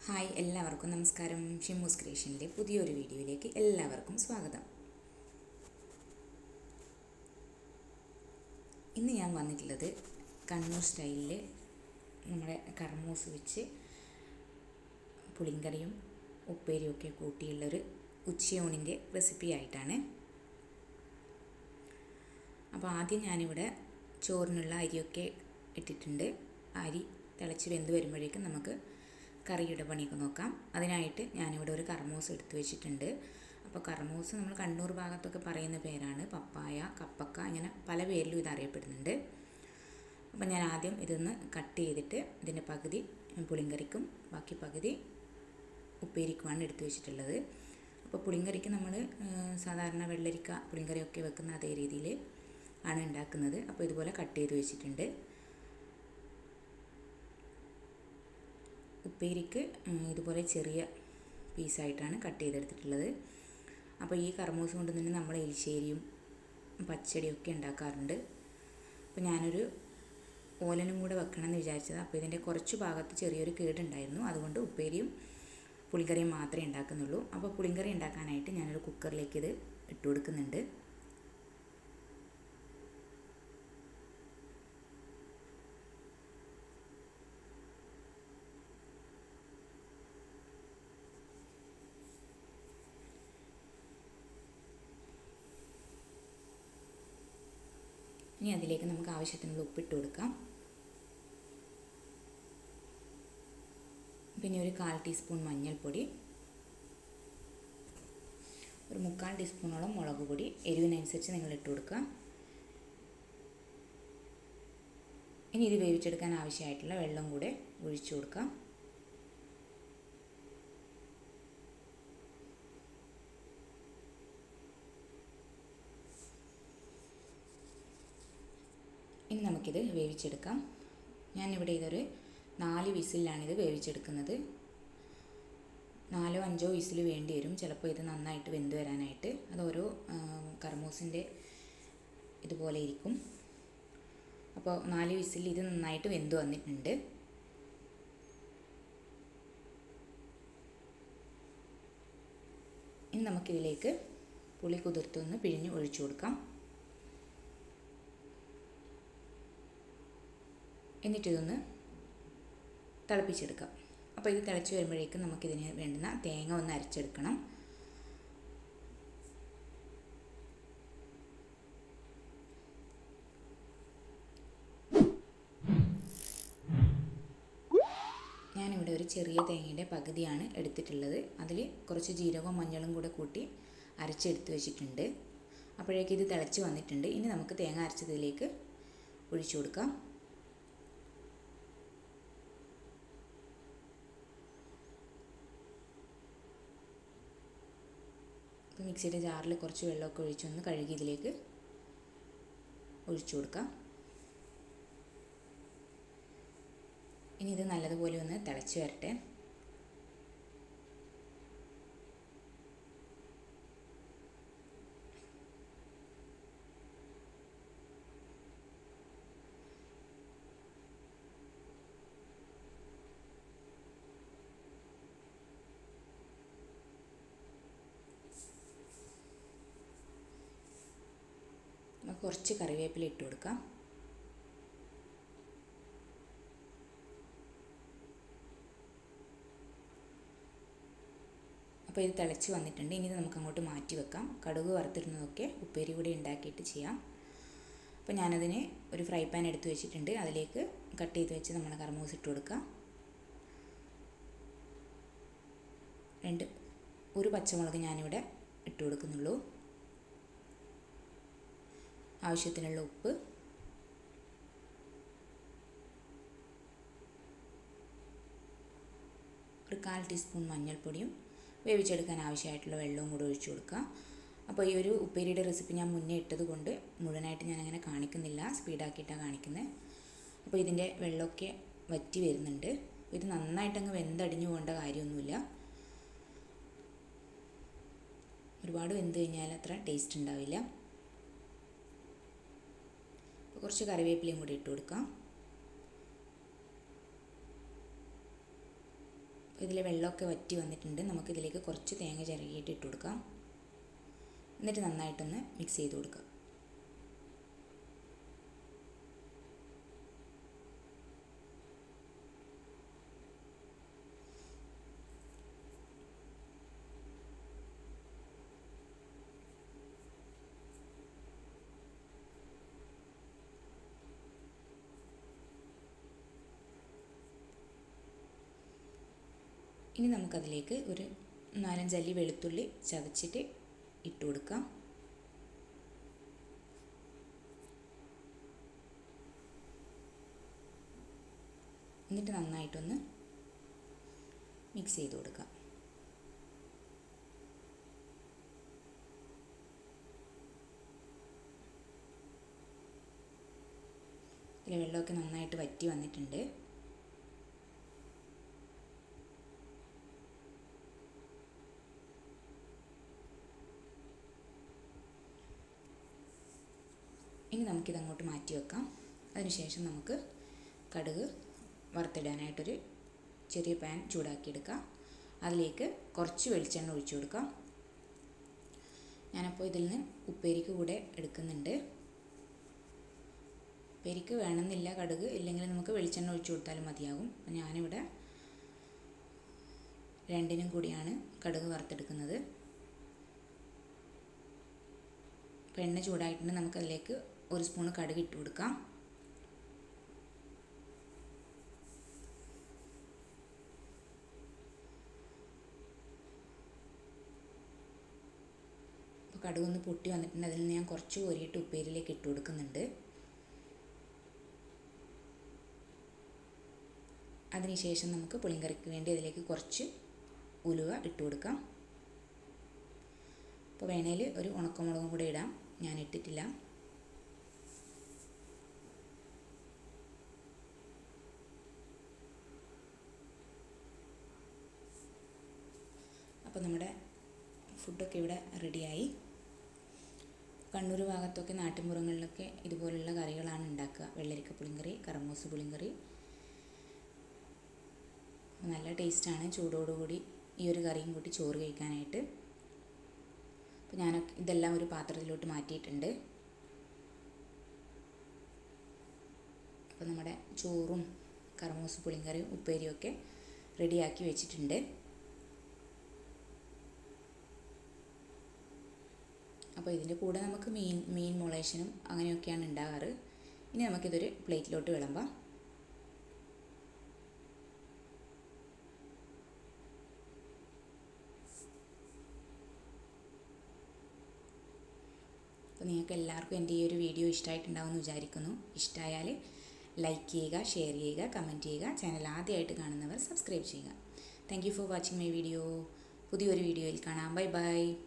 hi എല്ലാവർക്കും നമസ്കാരം ഷിമ്മൂസ് ക്രിയേഷനിലെ പുതിയൊരു വീഡിയോയിലേക്ക് എല്ലാവർക്കും സ്വാഗതം ഇന്ന് ഞാൻ വന്നിട്ടുള്ളത് കണ്ണൂർ സ്റ്റൈലിൽ നമ്മുടെ കർമൂസ് വെച്ച് പുളിങ്കറിയും ഉപ്പേരിയും ഒക്കെ കൂട്ടിയുള്ളൊരു ഉച്ചയൂണിൻ്റെ റെസിപ്പി ആയിട്ടാണ് അപ്പോൾ ആദ്യം ഞാനിവിടെ ചോറിനുള്ള അരിയൊക്കെ ഇട്ടിട്ടുണ്ട് അരി തിളച്ച് വെന്ത് വരുമ്പോഴേക്കും നമുക്ക് കറിയുടെ പണിയൊക്കെ നോക്കാം അതിനായിട്ട് ഞാനിവിടെ ഒരു കർമൂസ് എടുത്തു വെച്ചിട്ടുണ്ട് അപ്പോൾ കർമൂസ് നമ്മൾ കണ്ണൂർ ഭാഗത്തൊക്കെ പറയുന്ന പേരാണ് പപ്പായ കപ്പക്ക ഇങ്ങനെ പല പേരിലും ഇത് അറിയപ്പെടുന്നുണ്ട് അപ്പോൾ ഞാൻ ആദ്യം ഇതൊന്ന് കട്ട് ചെയ്തിട്ട് ഇതിൻ്റെ പകുതി പുളിങ്കറിക്കും ബാക്കി പകുതി ഉപ്പേരിക്കുമാണ് എടുത്തു വെച്ചിട്ടുള്ളത് അപ്പോൾ പുളിങ്കറിക്ക് നമ്മൾ സാധാരണ വെള്ളരിക്ക പുളിങ്കറിയൊക്കെ വെക്കുന്ന അതേ രീതിയിൽ ആണ് ഉണ്ടാക്കുന്നത് അപ്പോൾ ഇതുപോലെ കട്ട് ചെയ്ത് വെച്ചിട്ടുണ്ട് ഉപ്പേരിക്ക് ഇതുപോലെ ചെറിയ പീസായിട്ടാണ് കട്ട് ചെയ്തെടുത്തിട്ടുള്ളത് അപ്പോൾ ഈ കർമൂസ് കൊണ്ട് തന്നെ നമ്മൾ എലിശ്ശേരിയും പച്ചടിയൊക്കെ ഉണ്ടാക്കാറുണ്ട് അപ്പോൾ ഞാനൊരു ഓലനും കൂടെ വെക്കണം എന്ന് വിചാരിച്ചത് അപ്പോൾ ഇതിൻ്റെ കുറച്ച് ഭാഗത്ത് ചെറിയൊരു കേടുണ്ടായിരുന്നു അതുകൊണ്ട് ഉപ്പേരിയും പുളിക്കറിയും മാത്രമേ ഉണ്ടാക്കുന്നുള്ളൂ അപ്പോൾ പുളിങ്കറി ഉണ്ടാക്കാനായിട്ട് ഞാനൊരു കുക്കറിലേക്ക് ഇത് ഇട്ട് കൊടുക്കുന്നുണ്ട് ഇനി അതിലേക്ക് നമുക്ക് ആവശ്യത്തിനുള്ള ഉപ്പിട്ട് കൊടുക്കാം പിന്നെ ഒരു കാൽ ടീസ്പൂൺ മഞ്ഞൾപ്പൊടി ഒരു മുക്കാൽ ടീസ്പൂണോളം മുളക് പൊടി എരിവിനനുസരിച്ച് നിങ്ങൾ ഇട്ട് കൊടുക്കുക ഇനി ഇത് വേവിച്ചെടുക്കാൻ ആവശ്യമായിട്ടുള്ള വെള്ളം കൂടെ ഒഴിച്ചു കൊടുക്കാം ഇനി നമുക്കിത് വേവിച്ചെടുക്കാം ഞാനിവിടെ ഇതൊരു നാല് വിസിലാണ് ഇത് വേവിച്ചെടുക്കുന്നത് നാലോ അഞ്ചോ വിസിൽ വേണ്ടി വരും ചിലപ്പോൾ ഇത് നന്നായിട്ട് വെന്ത് വരാനായിട്ട് അത് ഓരോ കർമൂസിൻ്റെ ഇതുപോലെ ഇരിക്കും അപ്പോൾ നാല് വിസിൽ ഇത് നന്നായിട്ട് വെന്ത് വന്നിട്ടുണ്ട് ഇനി നമുക്കിതിലേക്ക് പുളി കുതിർത്തൊന്ന് പിഴിഞ്ഞ് ഒഴിച്ചു കൊടുക്കാം എന്നിട്ടിതൊന്ന് തിളപ്പിച്ചെടുക്കാം അപ്പോൾ ഇത് തിളച്ച് വരുമ്പോഴേക്കും നമുക്കിതിന് വേണ്ടുന്ന തേങ്ങ ഒന്ന് അരച്ചെടുക്കണം ഞാനിവിടെ ഒരു ചെറിയ തേങ്ങയുടെ പകുതിയാണ് എടുത്തിട്ടുള്ളത് അതിൽ കുറച്ച് ജീരകവും മഞ്ഞളും കൂടെ കൂട്ടി അരച്ചെടുത്ത് വെച്ചിട്ടുണ്ട് അപ്പോഴേക്കും ഇത് തിളച്ച് വന്നിട്ടുണ്ട് ഇനി നമുക്ക് തേങ്ങ അരച്ചതിലേക്ക് ഒഴിച്ചു കൊടുക്കാം ഇപ്പോൾ മിക്സിയുടെ ജാറിൽ കുറച്ച് വെള്ളമൊക്കെ ഒഴിച്ചൊന്ന് കഴുകി ഇതിലേക്ക് ഒഴിച്ചു കൊടുക്കാം ഇനി ഇത് നല്ലതുപോലെ ഒന്ന് തിളച്ച് വരട്ടെ നമുക്ക് കുറച്ച് കറിവേപ്പില ഇട്ട് കൊടുക്കാം അപ്പോൾ ഇത് തിളച്ച് വന്നിട്ടുണ്ട് ഇനി നമുക്ക് അങ്ങോട്ട് മാറ്റി വെക്കാം കടുക് വറുത്തിടുന്നതൊക്കെ ഉപ്പേരി കൂടി ഉണ്ടാക്കിയിട്ട് ചെയ്യാം അപ്പോൾ ഞാനതിന് ഒരു ഫ്രൈ പാൻ എടുത്ത് വെച്ചിട്ടുണ്ട് അതിലേക്ക് കട്ട് ചെയ്ത് വെച്ച് നമ്മൾ കർമൂസ് ഇട്ട് കൊടുക്കാം രണ്ട് ഒരു പച്ചമുളക് ഞാനിവിടെ ഇട്ട് കൊടുക്കുന്നുള്ളൂ ആവശ്യത്തിനുള്ള ഉപ്പ് ഒരു കാൽ ടീസ്പൂൺ മഞ്ഞൾപ്പൊടിയും വേവിച്ചെടുക്കാൻ ആവശ്യമായിട്ടുള്ള വെള്ളവും കൂടെ ഒഴിച്ചു കൊടുക്കുക അപ്പോൾ ഈ ഒരു ഉപ്പേരിയുടെ റെസിപ്പി ഞാൻ മുന്നേ ഇട്ടത് കൊണ്ട് മുഴുവനായിട്ട് ഞാൻ അങ്ങനെ കാണിക്കുന്നില്ല സ്പീഡാക്കിയിട്ടാണ് കാണിക്കുന്നത് അപ്പോൾ ഇതിൻ്റെ വെള്ളമൊക്കെ വറ്റി വരുന്നുണ്ട് ഇത് നന്നായിട്ടങ്ങ് വെന്തടിഞ്ഞു പോകേണ്ട കാര്യമൊന്നുമില്ല ഒരുപാട് വെന്ത് കഴിഞ്ഞാൽ അത്ര ടേസ്റ്റ് ഉണ്ടാവില്ല കുറച്ച് കറിവേപ്പിലയും കൂടി ഇട്ട് കൊടുക്കാം ഇതിലെ വെള്ളമൊക്കെ വറ്റി വന്നിട്ടുണ്ട് നമുക്കിതിലേക്ക് കുറച്ച് തേങ്ങ ചിരകിയിട്ട് ഇട്ട് കൊടുക്കാം എന്നിട്ട് നന്നായിട്ടൊന്ന് മിക്സ് ചെയ്ത് കൊടുക്കാം ഇനി നമുക്കതിലേക്ക് ഒരു നാലഞ്ചല്ലി വെളുത്തുള്ളി ചതച്ചിട്ട് ഇട്ട് കൊടുക്കാം എന്നിട്ട് നന്നായിട്ടൊന്ന് മിക്സ് ചെയ്ത് കൊടുക്കാം ഇതിലെ വെള്ളമൊക്കെ നന്നായിട്ട് വറ്റി വന്നിട്ടുണ്ട് ഇനി നമുക്കിത് അങ്ങോട്ട് മാറ്റി വെക്കാം അതിനുശേഷം നമുക്ക് കടുക് വറുത്തിടാനായിട്ടൊരു ചെറിയ പാൻ ചൂടാക്കിയെടുക്കാം അതിലേക്ക് കുറച്ച് വെളിച്ചെണ്ണ ഒഴിച്ചു കൊടുക്കാം ഞാനപ്പോൾ ഇതിൽ നിന്ന് ഉപ്പേരിക്ക് കൂടെ എടുക്കുന്നുണ്ട് ഉപ്പേരിക്ക് വേണമെന്നില്ല കടുക് ഇല്ലെങ്കിൽ നമുക്ക് വെളിച്ചെണ്ണ ഒഴിച്ചു കൊടുത്താലും മതിയാകും അപ്പം ഞാനിവിടെ രണ്ടിനും കൂടിയാണ് കടുക് വറുത്തെടുക്കുന്നത് അപ്പോൾ എണ്ണ ചൂടായിട്ടുണ്ട് നമുക്കതിലേക്ക് ഒരു സ്പൂൺ കടുക് ഇട്ട് കൊടുക്കാം അപ്പോൾ കടുകൊന്ന് പൊട്ടി വന്നിട്ടുണ്ട് അതിൽ നിന്ന് ഞാൻ കുറച്ച് കോരിയിട്ട് ഉപ്പേരിയിലേക്ക് ഇട്ട് കൊടുക്കുന്നുണ്ട് അതിനുശേഷം നമുക്ക് പുളിങ്കറിക്ക് വേണ്ടി അതിലേക്ക് കുറച്ച് ഉലുവ ഇട്ട് കൊടുക്കാം അപ്പോൾ വേണേൽ ഒരു ഉണക്കമുളകും കൂടെ ഇടാം ഞാൻ ഇട്ടിട്ടില്ല അപ്പോൾ നമ്മുടെ ഫുഡൊക്കെ ഇവിടെ റെഡിയായി കണ്ണൂർ ഭാഗത്തൊക്കെ നാട്ടിൻപുറങ്ങളിലൊക്കെ ഇതുപോലുള്ള കറികളാണ് ഉണ്ടാക്കുക വെള്ളരിക്ക പുളിങ്കറി കറമൂസ് പുളിങ്കറി നല്ല ടേസ്റ്റാണ് ചൂടോടുകൂടി ഈ ഒരു കറിയും കൂട്ടി ചോറ് കഴിക്കാനായിട്ട് അപ്പോൾ ഞാൻ ഇതെല്ലാം ഒരു പാത്രത്തിലോട്ട് മാറ്റിയിട്ടുണ്ട് അപ്പോൾ നമ്മുടെ ചോറും കറമൂസ് പുളിങ്കറിയും ഉപ്പേരിയും ഒക്കെ റെഡിയാക്കി വെച്ചിട്ടുണ്ട് അപ്പോൾ ഇതിൻ്റെ കൂടെ നമുക്ക് മീൻ മീൻ മുളേഷനും അങ്ങനെയൊക്കെയാണ് ഉണ്ടാകാറ് ഇനി നമുക്കിതൊരു പ്ലേറ്റിലോട്ട് വിളമ്പാം അപ്പോൾ നിങ്ങൾക്ക് എല്ലാവർക്കും എൻ്റെ ഈ ഒരു വീഡിയോ ഇഷ്ടമായിട്ടുണ്ടാവുമെന്ന് വിചാരിക്കുന്നു ഇഷ്ടമായാൽ ലൈക്ക് ചെയ്യുക ഷെയർ ചെയ്യുക കമൻറ്റ് ചെയ്യുക ചാനൽ ആദ്യമായിട്ട് കാണുന്നവർ സബ്സ്ക്രൈബ് ചെയ്യുക thank you for watching my video പുതിയൊരു വീഡിയോയിൽ കാണാം ബൈ ബൈ